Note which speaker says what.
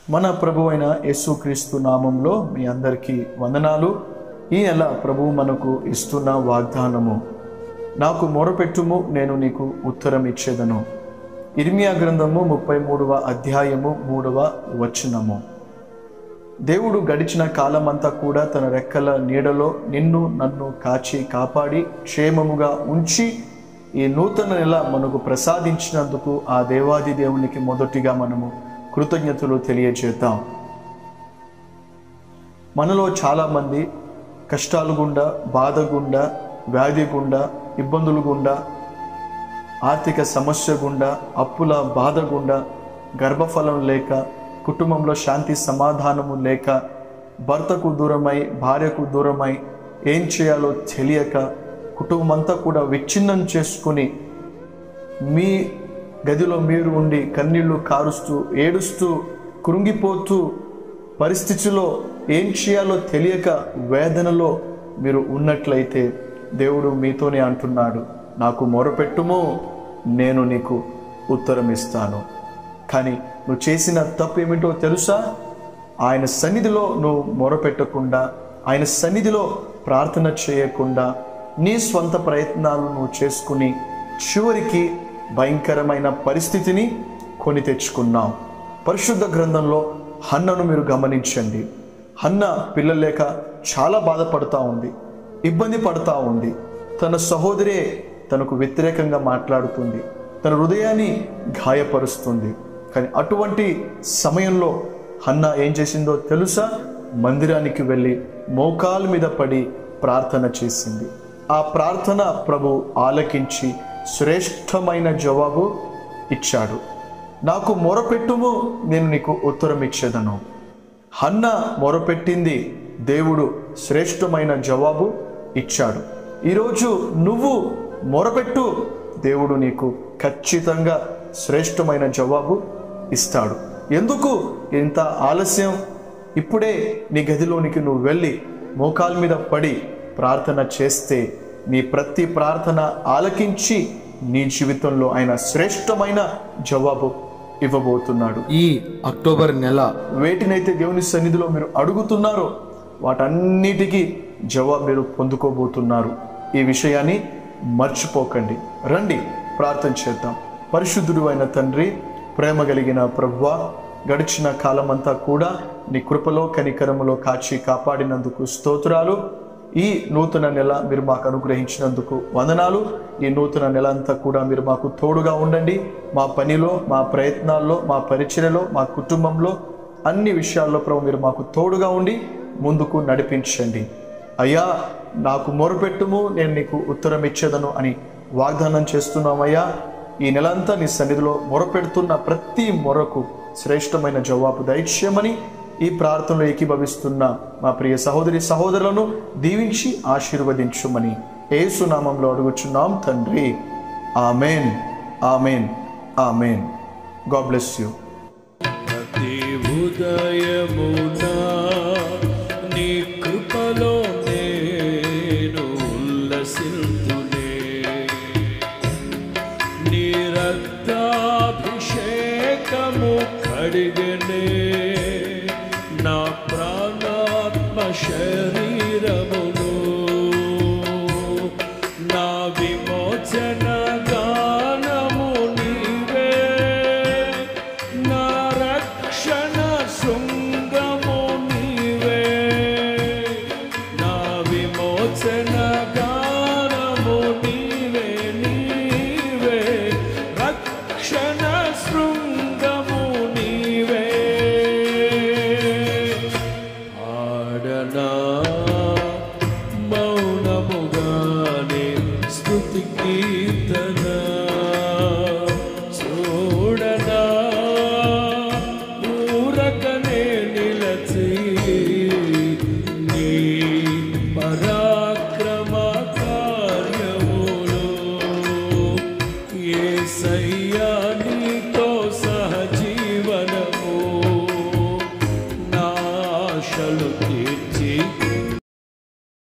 Speaker 1: మన ప్రభు అయిన యేసుక్రీస్తు నామంలో మీ అందరికీ వందనాలు ఈ నెల ప్రభువు మనకు ఇస్తున్న వాగ్దానము నాకు మొరపెట్టుము నేను నీకు ఉత్తరం ఇచ్చేదను ఇర్మియా గ్రంథము ముప్పై మూడవ అధ్యాయము మూడవ వచనము దేవుడు గడిచిన కాలమంతా కూడా తన రెక్కల నీడలో నిన్ను నన్ను కాచి కాపాడి క్షేమముగా ఉంచి ఈ నూతన నెల మనకు ప్రసాదించినందుకు ఆ దేవాది దేవునికి మొదటిగా మనము కృతజ్ఞతలు తెలియజేద్దాం మనలో చాలామంది కష్టాలు గుండా బాధ గుండా వ్యాధి గుండా ఇబ్బందులు గుండా ఆర్థిక సమస్య గుండా అప్పుల బాధ గుండా గర్భఫలం లేక కుటుంబంలో శాంతి సమాధానము లేక భర్తకు దూరమై భార్యకు దూరమై ఏం చేయాలో తెలియక కుటుంబం అంతా కూడా విచ్ఛిన్నం చేసుకుని మీ గదిలో మీరు ఉండి కన్నీళ్లు కారుస్తూ ఏడుస్తూ కృంగిపోతూ పరిస్థితిలో ఏం చేయాలో తెలియక వేదనలో మీరు ఉన్నట్లయితే దేవుడు మీతోనే అంటున్నాడు నాకు మొరపెట్టుము నేను నీకు ఉత్తరం ఇస్తాను కానీ నువ్వు చేసిన తప్పు ఏమిటో తెలుసా ఆయన సన్నిధిలో నువ్వు మొరపెట్టకుండా ఆయన సన్నిధిలో ప్రార్థన చేయకుండా నీ స్వంత ప్రయత్నాలు నువ్వు చేసుకుని చివరికి భయంకరమైన పరిస్థితిని కొని తెచ్చుకున్నావు పరిశుద్ధ గ్రంథంలో హన్నను మీరు గమనించండి హన్న పిల్లలు లేక చాలా బాధపడుతూ ఉంది ఇబ్బంది పడుతూ ఉంది తన సహోదరే తనకు వ్యతిరేకంగా మాట్లాడుతుంది తన హృదయాన్ని గాయపరుస్తుంది కానీ అటువంటి సమయంలో హన్న ఏం చేసిందో తెలుసా మందిరానికి వెళ్ళి మోకాల మీద పడి ప్రార్థన చేసింది ఆ ప్రార్థన ప్రభు ఆలకించి శ్రేష్టమైన జవాబు ఇచ్చాడు నాకు మొరపెట్టుము నేను నీకు ఉత్తరం ఇచ్చేదను హన్న మొరపెట్టింది దేవుడు శ్రేష్టమైన జవాబు ఇచ్చాడు ఈరోజు నువ్వు మొరపెట్టు దేవుడు నీకు ఖచ్చితంగా శ్రేష్టమైన జవాబు ఇస్తాడు ఎందుకు ఇంత ఆలస్యం ఇప్పుడే నీ గదిలోనికి నువ్వు వెళ్ళి మోకాల మీద పడి ప్రార్థన చేస్తే నీ ప్రతి ప్రార్థన ఆలకించి నీ జీవితంలో ఆయన శ్రేష్టమైన జవాబు ఇవ్వబోతున్నాడు ఈ అక్టోబర్ నెల వేటినైతే దేవుని సన్నిధిలో మీరు అడుగుతున్నారో వాటన్నిటికీ జవాబు మీరు పొందుకోబోతున్నారు ఈ విషయాన్ని మర్చిపోకండి రండి ప్రార్థన చేద్దాం పరిశుద్ధుడు అయిన తండ్రి ప్రేమ కలిగిన ప్రభువ గడిచిన కాలమంతా కూడా నీ కృపలో కనికరములో కాచి కాపాడినందుకు స్తోత్రాలు ఈ నూతన నెల మీరు మాకు అనుగ్రహించినందుకు వందనాలు ఈ నూతన నెల అంతా కూడా మీరు మాకు తోడుగా ఉండండి మా పనిలో మా ప్రయత్నాల్లో మా పరిచయలో మా కుటుంబంలో అన్ని విషయాల్లో ప్రభు మీరు మాకు తోడుగా ఉండి ముందుకు నడిపించండి అయ్యా నాకు మొరపెట్టుము నేను నీకు ఉత్తరం ఇచ్చేదను అని వాగ్దానం చేస్తున్నామయ్యా ఈ నెలంతా నీ సన్నిధిలో మొరపెడుతున్న ప్రతి మొరకు శ్రేష్టమైన జవాబు దయచేయమని ఈ ప్రార్థనలో ఏకీభవిస్తున్న మా ప్రియ సహోదరి సహోదరులను దీవించి ఆశీర్వదించుమని ఏసునామంలో అడుగుచున్నాం తండ్రి amen amen amen God bless you
Speaker 2: ప్రతి ఉదయమునా నీ కృపలో నేను ఉల్లసిల్తునే నీ రక్తాభిషేకము కడిగనే నా ప్రాణాత్మ శరీర